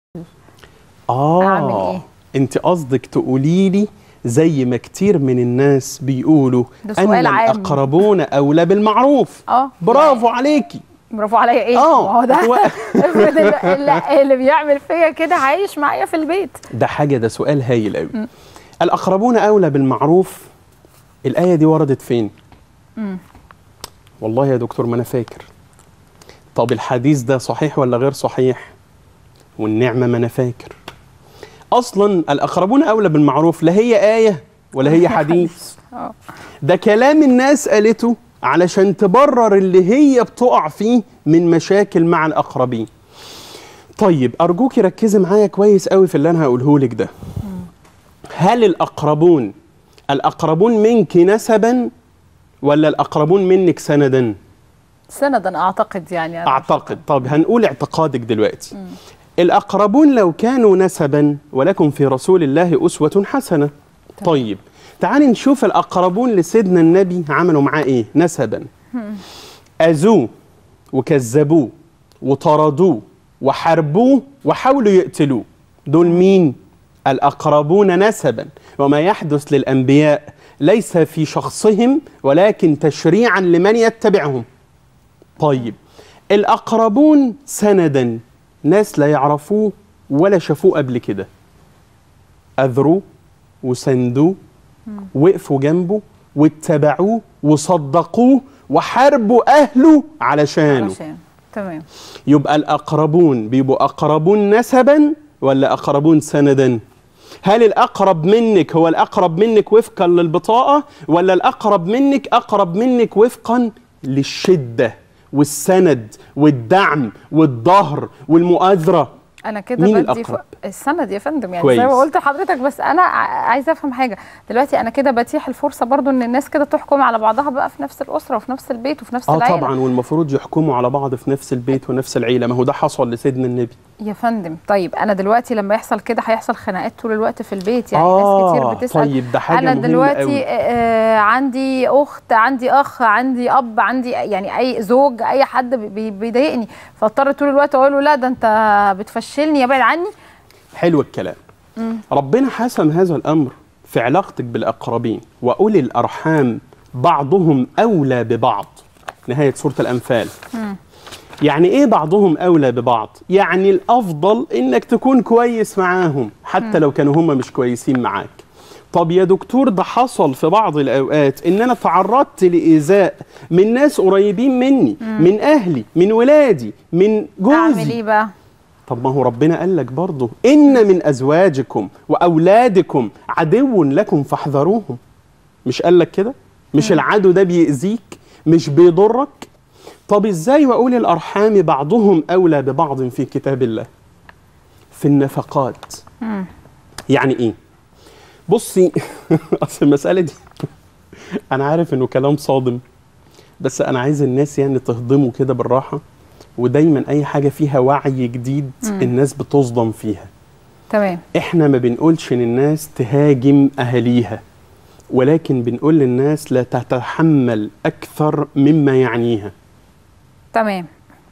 اه أعمل إيه؟ انت قصدك تقولي لي زي ما كتير من الناس بيقولوا ده ان سؤال عام. الاقربون اولى بالمعروف اه برافو عليكي برافو عليا ايه آه، ما هو ده هو- افرض ال- ال- اللي بيعمل فيا كده عايش معايا في البيت ده حاجه ده سؤال هايل قوي الاقربون اولى بالمعروف الايه دي وردت فين والله يا دكتور ما انا فاكر طب الحديث ده صحيح ولا غير صحيح والنعمه ما انا فاكر اصلا الاقربون اولى بالمعروف لا هي ايه ولا هي حديث اه ده كلام الناس قالته علشان تبرر اللي هي بتقع فيه من مشاكل مع الأقربين طيب أرجوك ركزي معايا كويس قوي في اللي أنا هقوله لك ده هل الأقربون الأقربون منك نسبا ولا الأقربون منك سندا سندا اعتقد يعني أنا أعتقد طب هنقول اعتقادك دلوقتي الأقربون لو كانوا نسبا ولكم في رسول الله أسوة حسنة طيب تعالي نشوف الأقربون لسيدنا النبي عملوا معاه إيه نسبا أذوه وكذبوه وطردوه وحاربوه وحاولوا يقتلوه دول مين؟ الأقربون نسبا وما يحدث للأنبياء ليس في شخصهم ولكن تشريعا لمن يتبعهم طيب الأقربون سندا ناس لا يعرفوه ولا شافوه قبل كده أذروه وسندوه وقفوا جنبه واتبعوه وصدقوه وحاربوا أهله علشانه علشان تمام يبقى الأقربون بيبقوا أقربون نسبا ولا أقربون سندا هل الأقرب منك هو الأقرب منك وفقا للبطاقة ولا الأقرب منك أقرب منك وفقا للشدة والسند والدعم والظهر والمؤازرة انا كده مين بدي الأقرب؟ ف... السند يا فندم يعني كويس. زي ما قلت لحضرتك بس انا ع- عايزه افهم حاجه دلوقتي انا كده بتيح الفرصه برضو ان الناس كده تحكم على بعضها بقى في نفس الاسره وفي نفس البيت وفي نفس اه العيله طبعا والمفروض يحكموا على بعض في نفس البيت ونفس العيلة ما هو ده حصل لسيدنا النبي يا فندم طيب انا دلوقتي لما يحصل كده هيحصل خناقات طول الوقت في البيت يعني آه، ناس كتير بتسال طيب ده حاجة انا مهمة دلوقتي قوي. آه عندي اخت عندي اخ عندي اب عندي يعني اي زوج اي حد بي- بيضايقني فاضطر طول الوقت اقول له لا ده انت بتفشلني ابعد عني حلو الكلام ربنا حسم هذا الأمر في علاقتك بالأقربين وأولي الأرحام بعضهم أولى ببعض نهاية سورة الأنفال يعني إيه بعضهم أولى ببعض؟ يعني الأفضل إنك تكون كويس معاهم حتى لو كانوا هم مش كويسين معاك طب يا دكتور ده حصل في بعض الأوقات إن أنا تعرضت لإيذاء من ناس قريبين مني من أهلي من ولادي من جوزي اعمل ايه بقى طب ما هو ربنا قال لك برضه إن من أزواجكم وأولادكم عدو لكم فاحذروهم مش قال لك كده؟ مش العدو ده بيأذيك؟ مش بيضرك؟ طب إزاي وأولي الأرحام بعضهم أولى ببعض في كتاب الله؟ في النفقات يعني إيه؟ بصي أصل المسألة دي أنا عارف إنه كلام صادم بس أنا عايز الناس يعني تهضمه كده بالراحة ودايما أي حاجة فيها وعي جديد الناس بتصدم فيها تمام احنا ما بنقولش ان الناس تهاجم اهاليها ولكن بنقول للناس لا تتحمل اكثر مما يعنيها تمام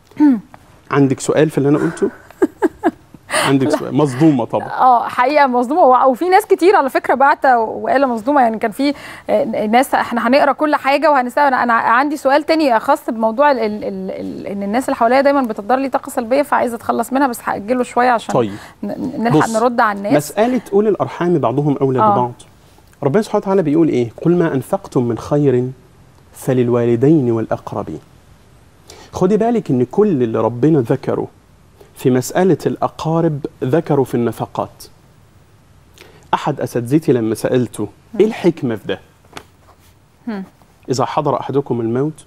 عندك سؤال في اللي انا قلته عندك سؤال مصدومه طبعا اه حقيقه مصدومه و- وفي ناس كتير على فكره بعت وقال مصدومه يعني كان في آه، ناس احنا هنقرا كل حاجه وهنسال انا أنا عندي سؤال تاني خاص بموضوع ال ال ال ال ان الناس اللي حواليا دايما بتقدر لي طاقه سلبيه فعايزه اتخلص منها بس هاجله شويه عشان طيب ن- نلحق بص، نرد على الناس مساله اولي الارحام بعضهم اولى آه. ببعض ربنا سبحانه وتعالى بيقول ايه قل ما انفقتم من خير فللوالدين والاقربين خدي بالك ان كل اللي ربنا ذكره في مسألة الأقارب ذكروا في النفقات أحد أساتذتي لما سألته إيه الحكمة في ده؟ إذا حضر أحدكم الموت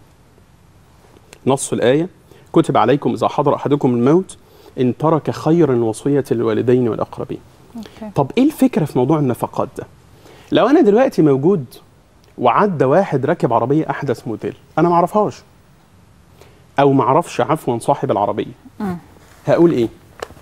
نص الآية كتب عليكم إذا حضر أحدكم الموت إن ترك خيرا وصية للوالدين والأقربين أوكي. طب إيه الفكرة في موضوع النفقات ده؟ لو أنا دلوقتي موجود وعدى واحد راكب عربية أحدث موديل أنا ما أعرفهاش أو ما أعرفش عفوا صاحب العربية هقول ايه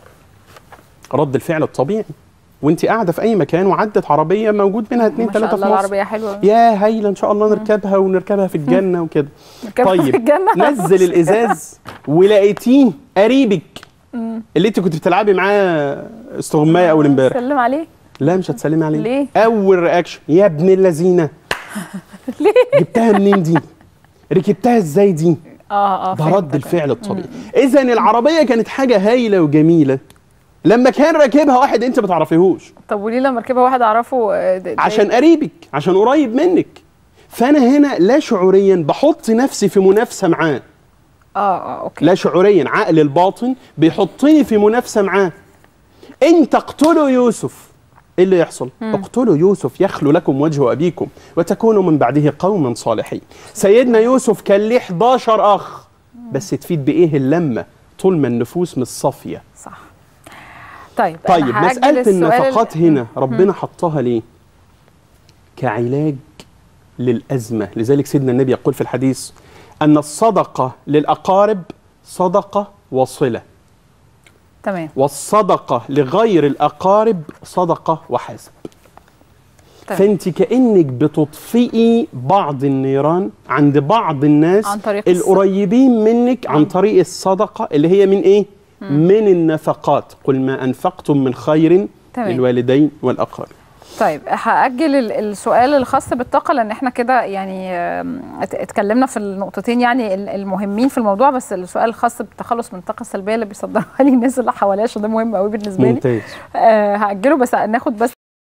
رد الفعل الطبيعي وانت قاعده في اي مكان وعدت عربيه موجود منها اتنين ما شاء تلاته الله في مصر العربيه حلوه يا هايله ان شاء الله نركبها ونركبها في الجنه وكده نركبها في طيب الجنة. نزل الازاز ولقيتيه قريبك اللي انت كنت بتلعبي معاه استغمايه اول امبارح سلم عليه لا مش هتسلمي عليه ليه؟ اول رياكشن يا ابن اللذينه ليه جبتها منين دي ركبتها ازاي دي اه اه ده فهمتك. رد الفعل الطبيعي اذا العربيه كانت حاجه هايله وجميله لما كان راكبها واحد انت ما تعرفيهوش طب وليه لما ركبها واحد اعرفه آه، ده- ده- عشان قريبك عشان قريب منك فانا هنا لا شعوريا بحط نفسي في منافسه معاه اه اه اوكي لا شعوريا عقل الباطن بيحطني في منافسه معاه ان تقتلوا يوسف ايه اللي يحصل؟ اقتلوا يوسف يخلو لكم وجه ابيكم وتكونوا من بعده قوما صالحين. سيدنا يوسف كان ليه 11 اخ بس تفيد بايه اللمه طول ما النفوس مش صافيه. صح طيب طيب أنا هأجل مساله السؤال النفقات ال- هنا ربنا حطها ليه؟ كعلاج للازمه، لذلك سيدنا النبي يقول في الحديث ان الصدقه للاقارب صدقه وصله. تمام والصدقة لغير الأقارب صدقة وحسب تمام. فأنت كأنك بتطفئي بعض النيران عند بعض الناس عن طريق الصدقة. القريبين منك عن طريق الصدقة اللي هي من إيه؟ من النفقات قل ما أنفقتم من خير تمام. للوالدين والأقارب طيب هأجل ال- السؤال الخاص بالطاقة لأن احنا كده يعني آم، ات- اتكلمنا في النقطتين يعني ال- المهمين في الموضوع بس السؤال الخاص بالتخلص من الطاقة السلبية اللي بيصدرها لي الناس اللي حواليا عشان ده مهم قوي بالنسبة لي ممتاز آه هأجله بس ناخد بس